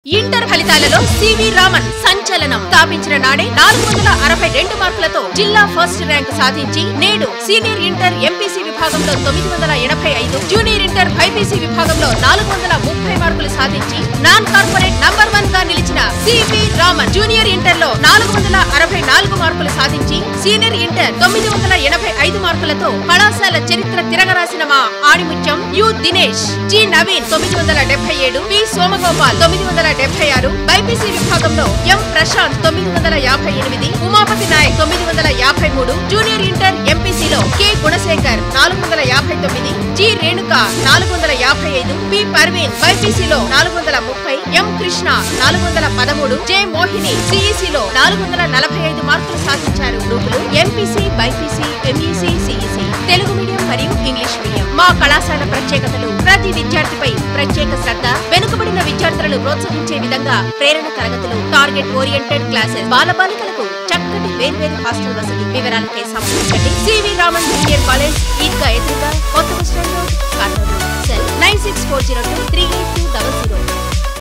inter ఫలితాలలో CV Raman సంచలనం స్థాపించిన నాడే నాలుగు వందల అరవై రెండు మార్కులతో జిల్లా ఫస్ట్ ర్యాంక్ సాధించి నేడు సీనియర్ ఇంటర్ ఎంపీసీ విభాగంలో తొమ్మిది వందల ఎనభై ఐదు జూనియర్ ఇంటర్ బైపీసీ విభాగంలో నాలుగు వందల ముప్పై మార్కులు సాధించి నాన్ కార్పొరేట్ నంబర్ వన్ గా నిలిచిన సివి రామన్ జూనియర్ ఇంటర్ లో నాలుగు వందల అరవై నాలుగు మార్కులు సాధించి సీనియర్ ఇంటర్ తొమ్మిది వందల ఎనభై ఐదు మార్కులతో కళాశాల చరిత్ర తిరగరాసిన మా ఆణిముత్యం యు దినేష్ జి నవీన్ తొమ్మిది వందల డెబ్బై ఏడు పి సోమగోపాల్ తొమ్మిది వందల డెబ్బై ఆరు బైపీసీ విభాగంలో ఎం ప్రశాంత్ తొమ్మిది వందల యాభై ఎనిమిది ఉమాపతి నాయక్ తొమ్మిది వందల యాభై మూడు జూనియర్ ఇంటర్ ఎంపీసీలో కె గుణశేఖర్ నాలుగు వందల యాభై తొమ్మిది జి రేణుక నాలుగు వందల యాభై ఐదు పి పర్వీన్ బైపీసీలో నాలుగు వందల ముప్పై ఎం కృష్ణ నాలుగు వందల పదమూడు జె మోహిని సిఈసిలో నాలుగు వందల నలభై ఐదు మార్కులు సాధించారు గ్రూపులు MPC BiPC MEC CEC Telugu medium మరియు ఇంగ్లీష్ మీడియం మా కళాశాల ప్రత్యేకతలు ప్రతి విద్యార్థిపై ప్రత్యేక శ్రద్ధ వెనుకబడిన విద్యార్థులను ప్రోత్సహించే విధంగా ప్రేరణ తరగతులు టార్గెట్ ఓరియంటెడ్ క్లాసెస్ బాలబాలికలకు చక్కటి వేర్వేరు హాస్టల్ వసతి వివరాలకే సంప్రదించండి CV Raman junior college Eidgah ఎదురుగా కొత్త bus stand road Kurnool cell nine six four zero two three